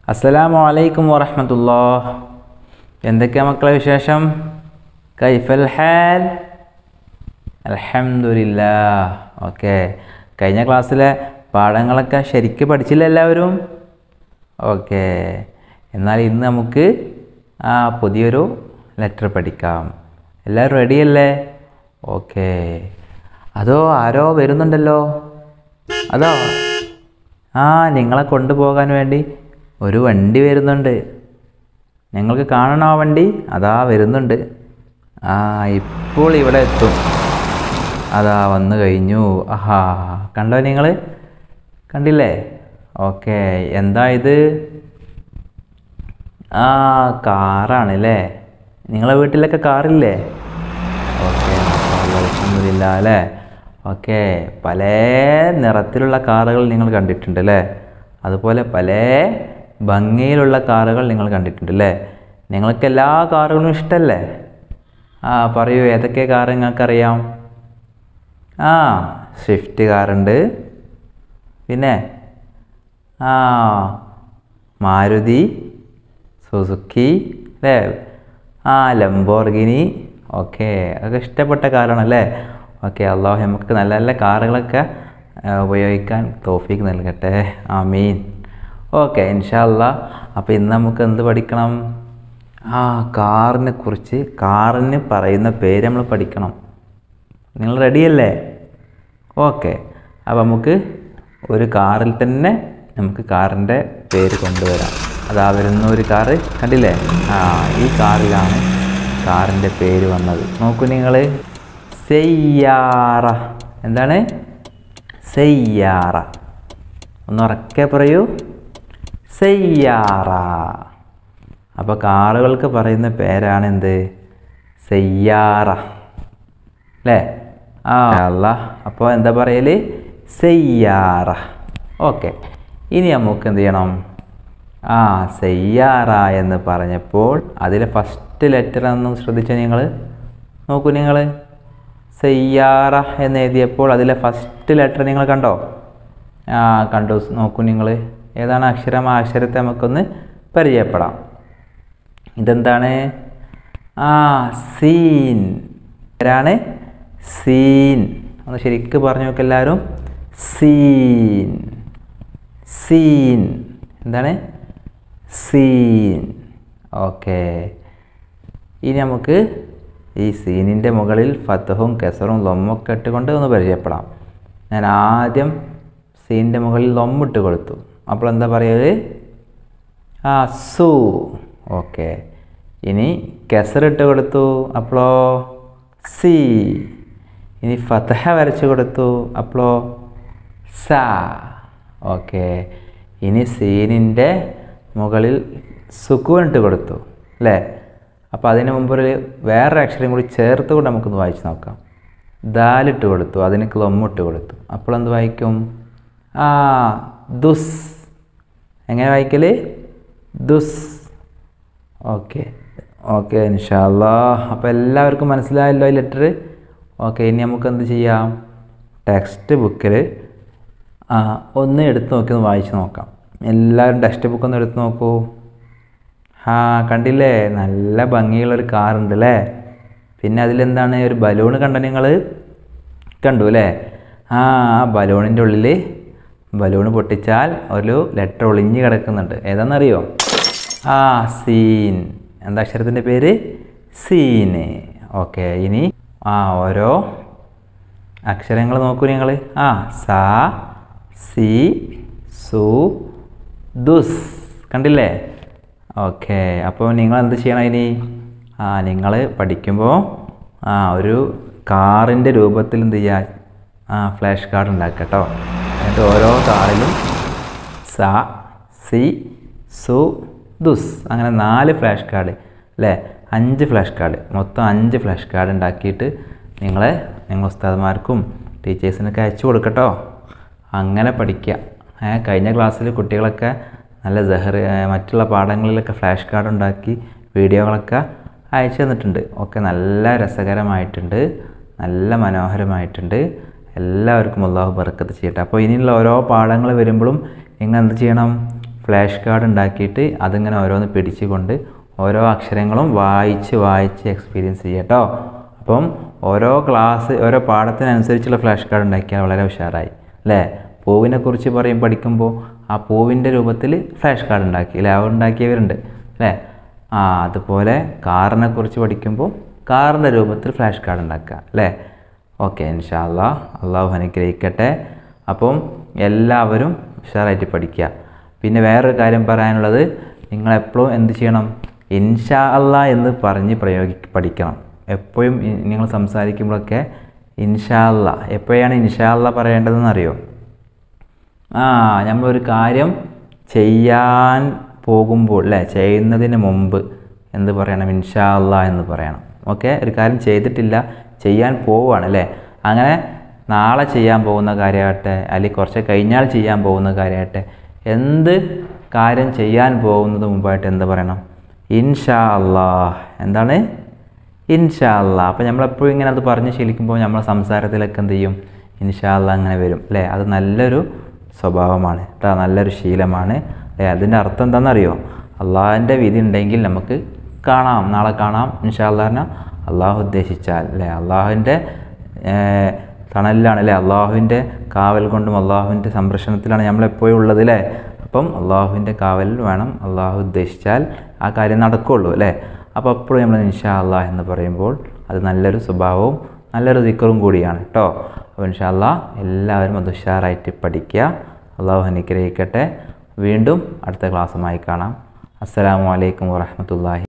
അസ്സലാമു അലൈക്കും വറഹമത്തുല്ലാ എന്തൊക്കെയാ മക്കളെ വിശേഷം കൈഫൽ ഹാൽ അൽഹംദുലില്ലാ ഓക്കെ കഴിഞ്ഞ ക്ലാസ്സിലെ പാഠങ്ങളൊക്കെ ശരിക്ക് പഠിച്ചില്ല എല്ലാവരും ഓക്കെ എന്നാൽ ഇന്ന് നമുക്ക് ആ പുതിയൊരു ലെറ്റർ പഠിക്കാം എല്ലാവരും റെഡിയല്ലേ ഓക്കെ അതോ ആരോ വരുന്നുണ്ടല്ലോ അതോ ആ നിങ്ങളെ കൊണ്ടുപോകാൻ വേണ്ടി ഒരു വണ്ടി വരുന്നുണ്ട് നിങ്ങൾക്ക് കാണണോ ആ വണ്ടി അതാ വരുന്നുണ്ട് ആ ഇപ്പോൾ ഇവിടെ എത്തും അതാ വന്നു കഴിഞ്ഞു ആഹാ കണ്ടോ നിങ്ങൾ കണ്ടില്ലേ ഓക്കെ എന്താ ഇത് ആ കാറാണ് അല്ലേ നിങ്ങളെ വീട്ടിലൊക്കെ കാറില്ലേ ഓക്കെ അലഹമില്ല അല്ലേ ഓക്കെ പല നിറത്തിലുള്ള കാറുകൾ നിങ്ങൾ കണ്ടിട്ടുണ്ട് അല്ലേ അതുപോലെ പല ഭംഗിയിലുള്ള കാറുകൾ നിങ്ങൾ കണ്ടിട്ടുണ്ട് അല്ലേ നിങ്ങൾക്ക് എല്ലാ കാറുകളും ഇഷ്ടമല്ലേ ആ പറയൂ ഏതൊക്കെ കാർ നിങ്ങൾക്കറിയാം ആ സ്വിഫ്റ്റ് കാറുണ്ട് പിന്നെ ആ മാരുതി സുസുക്കി അല്ലേ ആ ലംബോർഗിനി ഓക്കെ അതൊക്കെ ഇഷ്ടപ്പെട്ട കാറാണല്ലേ ഓക്കെ അള്ളാഹു നമുക്ക് നല്ല നല്ല കാറുകളൊക്കെ ആ, ഉപയോഗിക്കാൻ തോഫീക്ക് നൽകട്ടെ ആമീൻ ഓക്കെ ഇൻഷാല്ല അപ്പോൾ ഇന്ന് നമുക്ക് എന്ത് പഠിക്കണം ആ കാറിനെ കുറിച്ച് കാറിന് പറയുന്ന പേര് നമ്മൾ പഠിക്കണം നിങ്ങൾ റെഡിയല്ലേ ഓക്കെ അപ്പോൾ നമുക്ക് ഒരു കാറിൽ തന്നെ നമുക്ക് കാറിൻ്റെ പേര് കൊണ്ടുവരാം അതാ വരുന്ന ഒരു കാറ് കണ്ടില്ലേ ആ ഈ കാറിലാണ് കാറിൻ്റെ പേര് വന്നത് നോക്കൂ നിങ്ങൾ സെയ്യാറ എന്താണ് സെയ്യാറ ഒന്ന് ഉറക്കെ പറയൂ സെയ്യാറ അപ്പോൾ കാറുകൾക്ക് പറയുന്ന പേരാണ് എന്ത് സെയ്യാറ അല്ലേ ആ അല്ല അപ്പോൾ എന്താ പറയൽ സെയ്യാറ ഓക്കെ ഇനി നമുക്ക് എന്ത് ചെയ്യണം ആ സെയ്യാറ എന്ന് പറഞ്ഞപ്പോൾ അതിലെ ഫസ്റ്റ് ലെറ്റർ ഒന്ന് ശ്രദ്ധിച്ചോ നിങ്ങൾ നോക്കൂ നിങ്ങൾ സെയ്യാറ എന്ന് എഴുതിയപ്പോൾ അതിലെ ഫസ്റ്റ് ലെറ്റർ നിങ്ങൾ കണ്ടോ ആ കണ്ടു നോക്കൂ നിങ്ങൾ ഏതാണ് അക്ഷരം ആ അക്ഷരത്തെ നമുക്കൊന്ന് പരിചയപ്പെടാം ഇതെന്താണ് ആ സീൻ ആരാണ് സീൻ ഒന്ന് ശരിക്ക് പറഞ്ഞു നോക്ക് എല്ലാവരും സീൻ സീൻ എന്താണ് സീൻ ഓക്കെ ഇനി നമുക്ക് ഈ സീനിൻ്റെ മുകളിൽ ഫത്തഹും കെസറും ലൊമ്മൊക്കെ ഇട്ടുകൊണ്ട് ഒന്ന് പരിചയപ്പെടാം ഞാൻ ആദ്യം സീനിൻ്റെ മുകളിൽ ലൊമ്മിട്ട് കൊടുത്തു അപ്പോൾ എന്താ പറയല് ആ സു ഓക്കെ ഇനി കെസറിട്ട് കൊടുത്തു അപ്പോളോ സി ഇനി ഫതഹ വരച്ച് കൊടുത്തു അപ്പോളോ സ ഓക്കെ ഇനി സീനിൻ്റെ മുകളിൽ സുക്കൂൻ ഇട്ട് കൊടുത്തു അല്ലേ അപ്പോൾ അതിന് മുമ്പ് ഒരു വേറൊരു അക്ഷരം കൂടി ചേർത്ത് കൊണ്ട് നമുക്കൊന്ന് വായിച്ച് നോക്കാം ദാലിട്ട് കൊടുത്തു അതിന് ക്ലൊമ്മിട്ട് കൊടുത്തു അപ്പോൾ എന്ത് വായിക്കും ആ ദുസ് എങ്ങനെ വായിക്കൽ ദുസ് ഓക്കെ ഓക്കെ ഇൻഷാല്ലാ അപ്പോൾ എല്ലാവർക്കും മനസ്സിലായല്ലോ ഈ ലെറ്റർ ഓക്കെ ഇനി നമുക്ക് എന്ത് ചെയ്യാം ടെക്സ്റ്റ് ബുക്കിൽ ആ ഒന്ന് എടുത്ത് നോക്കി ഒന്ന് വായിച്ച് നോക്കാം എല്ലാവരും ടെക്സ്റ്റ് ബുക്ക് ഒന്ന് എടുത്ത് നോക്കൂ ആ കണ്ടില്ലേ നല്ല ഭംഗിയുള്ളൊരു കാറുണ്ട് അല്ലേ പിന്നെ അതിലെന്താണ് ഒരു ബലൂൺ കണ്ടോ നിങ്ങൾ കണ്ടു അല്ലേ ആ ആ ബലൂണിൻ്റെ ഉള്ളിൽ ബലൂൺ പൊട്ടിച്ചാൽ ഒരു ലെറ്റർ ഒളിഞ്ഞ് കിടക്കുന്നുണ്ട് ഏതാണെന്നറിയോ ആ സീൻ എന്താ അക്ഷരത്തിൻ്റെ പേര് സീന് ഓക്കെ ഇനി ആ ഓരോ അക്ഷരങ്ങൾ നോക്കൂ നിങ്ങൾ ആ സ സി സു ദുസ് കണ്ടില്ലേ ഓക്കെ അപ്പോൾ നിങ്ങൾ എന്ത് ചെയ്യണം ഇനി ആ നിങ്ങൾ പഠിക്കുമ്പോൾ ആ ഒരു കാറിൻ്റെ രൂപത്തിൽ എന്ത് ചെയ്യുക ആ ഫ്ലാഷ് കാർഡ് ഉണ്ടാക്കുക കേട്ടോ എന്നിട്ട് ഓരോ കാറിലും സ സി സു ദുസ് അങ്ങനെ നാല് ഫ്ലാഷ് കാർഡ് അല്ലേ അഞ്ച് ഫ്ലാഷ് കാർഡ് മൊത്തം അഞ്ച് ഫ്ലാഷ് കാർഡ് ഉണ്ടാക്കിയിട്ട് നിങ്ങളെ നിങ്ങൾ ഉസ്താദ്മാർക്കും ടീച്ചേഴ്സിനൊക്കെ അയച്ചു കൊടുക്കട്ടോ അങ്ങനെ പഠിക്കുക ഏ, കഴിഞ്ഞ ക്ലാസ്സിൽ കുട്ടികളൊക്കെ നല്ല ജഹർ മറ്റുള്ള പാഠങ്ങളിലൊക്കെ ഫ്ലാഷ് കാർഡ് ഉണ്ടാക്കി വീഡിയോകളൊക്കെ അയച്ചു തന്നിട്ടുണ്ട് ഒക്കെ നല്ല രസകരമായിട്ടുണ്ട് നല്ല മനോഹരമായിട്ടുണ്ട് എല്ലാവർക്കും അള്ളാഹു ബർക്കത്ത് ചെയ്യട്ടെ അപ്പോൾ ഇനിയുള്ള ഓരോ പാഠങ്ങൾ വരുമ്പോഴും നിങ്ങൾ എന്ത് ചെയ്യണം ഫ്ലാഷ് കാർഡ് ഉണ്ടാക്കിയിട്ട് അതിങ്ങനെ ഓരോന്ന് പിടിച്ചുകൊണ്ട് ഓരോ അക്ഷരങ്ങളും വായിച്ച് വായിച്ച് എക്സ്പീരിയൻസ് ചെയ്യട്ടോ അപ്പം ഓരോ ക്ലാസ് ഓരോ പാഠത്തിനനുസരിച്ചുള്ള ഫ്ലാഷ് കാർഡ് ഉണ്ടാക്കിയാൽ വളരെ ഉഷാറായി അല്ലേ പൂവിനെ കുറിച്ച് പറയും പഠിക്കുമ്പോൾ ആ പൂവിൻ്റെ രൂപത്തിൽ ഫ്ലാഷ് കാർഡ് ഉണ്ടാക്കി അല്ലേ അവർ ഉണ്ടാക്കിയവരുണ്ട് അല്ലേ ആ അതുപോലെ കാറിനെ കുറിച്ച് പഠിക്കുമ്പോൾ കാറിൻ്റെ രൂപത്തിൽ ഫ്ലാഷ് കാർഡ് ഉണ്ടാക്കുക അല്ലേ ഓക്കെ ഇൻഷാല്ല അള്ളാഹു അനുഗ്രഹിക്കട്ടെ അപ്പം എല്ലാവരും ഉഷാറായിട്ട് പഠിക്കുക പിന്നെ വേറൊരു കാര്യം പറയാനുള്ളത് നിങ്ങളെപ്പോഴും എന്ത് ചെയ്യണം ഇൻഷാ അല്ല എന്ന് പറഞ്ഞ് പ്രയോഗി പഠിക്കണം എപ്പോഴും ഇ- നിങ്ങൾ സംസാരിക്കുമ്പോഴൊക്കെ ഇൻഷാ അല്ല എപ്പോഴാണ് ഇൻഷാ അല്ല പറയേണ്ടതെന്ന് അറിയോ ആ നമ്മളൊരു കാര്യം ചെയ്യാൻ പോകുമ്പോൾ അല്ലേ ചെയ്യുന്നതിന് മുമ്പ് എന്ത് പറയണം ഇൻഷാ അല്ലാ എന്ന് പറയണം ഓക്കെ ഒരു കാര്യം ചെയ്തിട്ടില്ല ചെയ്യാൻ പോവുകയാണ് അല്ലേ അങ്ങനെ നാളെ ചെയ്യാൻ പോകുന്ന കാര്യമാകട്ടെ അല്ലെങ്കിൽ കുറച്ച് കഴിഞ്ഞാൽ ചെയ്യാൻ പോകുന്ന കാര്യമാകട്ടെ എന്ത് കാര്യം ചെയ്യാൻ പോകുന്നത് മുമ്പായിട്ട് എന്ത് പറയണം ഇൻഷാ അല്ലാ എന്താണ് ഇൻഷാ അല്ലാ അപ്പോൾ നമ്മളെപ്പോഴും ഇങ്ങനെ അത് പറഞ്ഞ് ശീലിക്കുമ്പോൾ നമ്മളെ സംസാരത്തിലൊക്കെ എന്ത് ചെയ്യും ഇൻഷാ അല്ലാ അങ്ങനെ വരും അല്ലേ അത് നല്ലൊരു സ്വഭാവമാണ് കേട്ടോ നല്ലൊരു ശീലമാണ് അല്ലേ അതിൻ്റെ അർത്ഥം എന്താണെന്നറിയോ അള്ളാഹിൻ്റെ വിധി ഉണ്ടെങ്കിൽ നമുക്ക് കാണാം നാളെ കാണാം ഇൻഷാ അല്ലാ പറഞ്ഞാൽ അള്ളാഹു ഉദ്ദേശിച്ചാൽ അല്ലേ അള്ളാഹുവിൻ്റെ തണലിലാണ് അല്ലേ അള്ളാഹുവിൻ്റെ കാവൽ കൊണ്ടും അള്ളാഹുവിൻ്റെ സംരക്ഷണത്തിലാണ് നമ്മളെപ്പോഴും ഉള്ളത് അല്ലേ അപ്പം അള്ളാഹുവിൻ്റെ കാവലിൽ വേണം അള്ളാഹു ഉദ്ദേശിച്ചാൽ ആ കാര്യം നടക്കുകയുള്ളൂ അല്ലേ അപ്പോൾ എപ്പോഴും നമ്മൾ ഇൻഷാ അള്ളാഹ് എന്ന് പറയുമ്പോൾ അത് നല്ലൊരു സ്വഭാവവും നല്ലൊരു ദിക്കറും കൂടിയാണ് കേട്ടോ അപ്പോൾ ഇൻഷാ അള്ളാഹ് എല്ലാവരും അത് ഉഷാറായിട്ട് പഠിക്കുക അള്ളാഹു അനുഗ്രഹിക്കട്ടെ വീണ്ടും അടുത്ത ക്ലാസ്സുമായി കാണാം അസ്സലാമു അലൈക്കും വറഹ്മത്തുള്ളാഹി